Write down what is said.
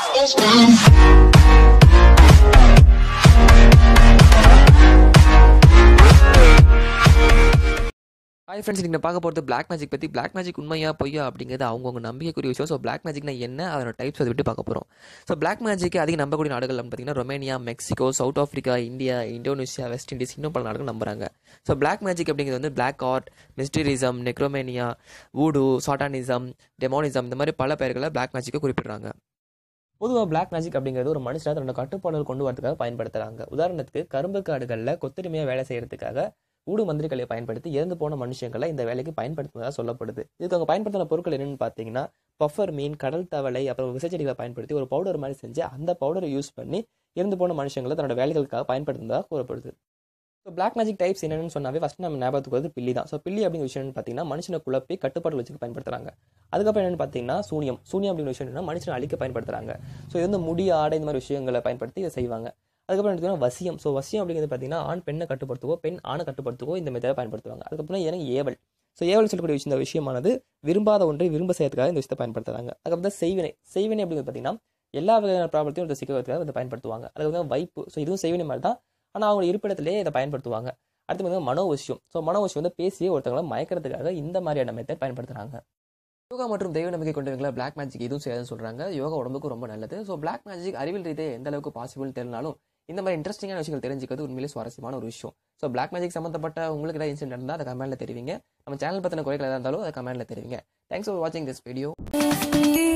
is done. Hi friends நீங்கள் பார்க்க போகிறது பிளாக் மேஜிக் பற்றி பிளாக் மேஜிக் உண்மையா பொய்யா அப்படிங்கிறது அவங்கவுங்க நம்பிக்கைக்குரிய விஷயம் ஸோ பிளாக் மேஜிக்னா என்ன அதோட டைப்ஸ் அதை விட்டு பார்க்க போகிறோம் ஸோ பிளாக் மேஜிக் அதிக நம்பக்கூடிய நாடுகள் பார்த்தீங்கன்னா Romania Mexico South Africa India Indonesia West Indies இன்னும் பல நாடுகள் நம்புறாங்க ஸோ பிளாக் மேஜிக் அப்படிங்கிறது வந்து black art mysticism necromania voodoo satanism demonism இந்த மாதிரி பல பெயர்களை பிளாக் மேஜிக்கை குறிப்பிடுறாங்க பொதுவாக பிளாக் மேஜிக் அப்படிங்கிறது ஒரு மனுஷனை தன்னோட கட்டுப்பாடுகள் கொண்டு வரதுக்காக பயன்படுத்துறாங்க உதாரணத்துக்கு கரும்பு காடுகளில் கொத்தடிமையாக வேலை செய்யறதுக்காக ஊடு மந்திரிகளை பயன்படுத்தி இறந்து போன மனுஷங்களை இந்த வேலைக்கு பயன்படுத்துவதாக சொல்லப்படுது இதுக்கு அவங்க பயன்படுத்தின பொருட்கள் என்னன்னு பார்த்தீங்கன்னா பஃபர் மீன் கடல் தவளை அப்புறம் விசைச்செடிகளை பயன்படுத்தி ஒரு பவுடர் மாதிரி செஞ்சு அந்த பவுடரை யூஸ் பண்ணி இறந்து போன மனுஷங்களை தன்னோட வேலைகளுக்காக பயன்படுத்துவதாக கூறப்படுது ஸோ பிளாக் மேஜிக் டைப்ஸ் என்னன்னு சொன்னாவே ஃபஸ்ட் நம்ம ஞாபகத்துக்கு வருது பில்லி தான் ஸோ பில்லி அப்படிங்கிற விஷயம் பார்த்தீங்கன்னா மனுஷனை குழப்பி கட்டுப்பாடு வச்சு பயன்படுத்துறாங்க அதுக்கப்புறம் என்னன்னு பார்த்தீங்கன்னா சூனியம் சூனியம் அப்படிங்கிற விஷயம் என்னன்னா மனுஷனை அழிக்க பயன்படுத்துறாங்க ஸோ இது வந்து முடி ஆடை இந்த மாதிரி விஷயங்களை பயன்படுத்தி இதை செய்வாங்க அதுக்கப்புறம் எடுத்துக்கிட்டா வசியம் ஸோ வசியம் அப்படிங்கிறது பார்த்தீங்கன்னா ஆண் பெண்ணை கட்டுப்படுத்துவோ பெண் ஆணை கட்டுப்படுத்துவோ இந்த மெத்தடை பயன்படுத்துவாங்க அதுக்கப்புறம் எனக்கு ஏவல் ஸோ ஏவல் சொல்லக்கூடிய விஷயம் இந்த விஷயமானது விரும்பாத ஒன்றை விரும்ப செய்யறதுக்காக இந்த விஷயத்தை பயன்படுத்துறாங்க அதுக்கப்புறம் செய்வினை செய்வினை அப்படிங்கிறது பார்த்தீங்கன்னா எல்லா வகையான ப்ராப்ளத்தையும் இதை சிக்கிறதுக்காக இதை பயன்படுத்துவாங்க அதுக்கப்புறம் வைப்பு ஸோ இதுவும் செய்வினை மாதிரி தான் ஆனால் அவங்க இருப்பிடத்திலேயே இதை பயன்படுத்துவாங்க அடுத்து வந்து மனோவசியம் ஸோ மனோவசியம் வந்து பேசியே ஒருத்தவங்களை மயக்கிறதுக்காக இந்த மாதிரியான மெத்தட் பயன்படுத்துறாங்க யோகா மற்றும் தெய்வ நம்பிக்கை கொண்டவங்களை பிளாக் மேஜிக் எதுவும் செய்யாதுன்னு சொல்றாங்க யோகா உடம்புக்கு ரொம்ப நல்லது ஸோ பிளாக் மேஜிக் அறிவியல் ரீதியாக எந்த அளவுக்கு பாசிபிள் தெரிஞ்சாலும் இந்த மாதிரி இன்ட்ரெஸ்டிங்கான விஷயங்கள் தெரிஞ்சுக்கிறது உண்மையிலே சுவாரஸ்யமான ஒரு விஷயம் ஸோ பிளாக் மேஜிக் சம்மந்தப்பட்ட உங்களுக்கு ஏதாவது இன்சிடென்ட் இருந்தால் அதை கமெண்ட்ல தெரிவிங்க நம்ம சேனல் பற்றின குறைகள் எதாவது இருந்தாலும் அதை கமெண்ட்ல தெரிவிங்க தேங்க்ஸ் ஃபார் வாட்சிங் திஸ் வீடியோ